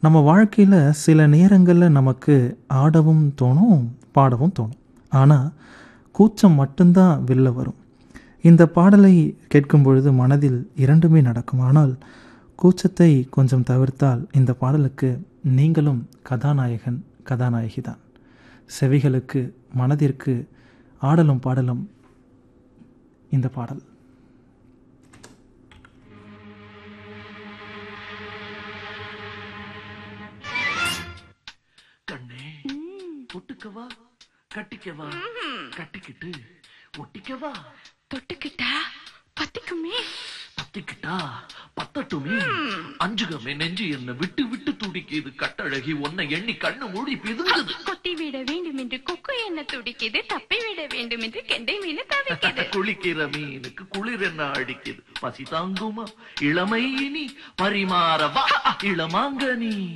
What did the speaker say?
நம்ம வாழ்க்கையில் சில நேரங்களில் நமக்கு ஆடவும் தோணும் பாடவும் தோணும் ஆனால் கூச்சம் மட்டும்தான் வெளில வரும் இந்த பாடலை கேட்கும் பொழுது மனதில் இரண்டுமே நடக்கும் ஆனால் கூச்சத்தை கொஞ்சம் தவிர்த்தால் இந்த பாடலுக்கு நீங்களும் கதாநாயகன் கதாநாயகி தான் செவிகளுக்கு மனதிற்கு ஆடலும் பாடலும் இந்த பாடல் கண்ணே ஒட்டுக்கவா கட்டிக்கவா கட்டிக்கிட்டு ஒட்டிக்கவா தொட்டுக்கிட்டா பத்திக்குமே பத்திக்கிட்டா பத்தட்டுமே அஞ்சுகமே நெஞ்சு என்ன விட்டு விட்டு துடிக்குது கட்டழகி உன்னை எண்ணி கண்ணு மூடி பிதுங்குது கொத்தி விட வேண்டும் என்று கொக்கு என்ன துடிக்குது தப்பி விட வேண்டும் என்று கெண்டை மீன் தவிக்குது குளிக்கிற மீனுக்கு குளிர் என்ன அடிக்குது பசி தாங்குமா இளமை இனி பரிமாறவா இளமாங்கனி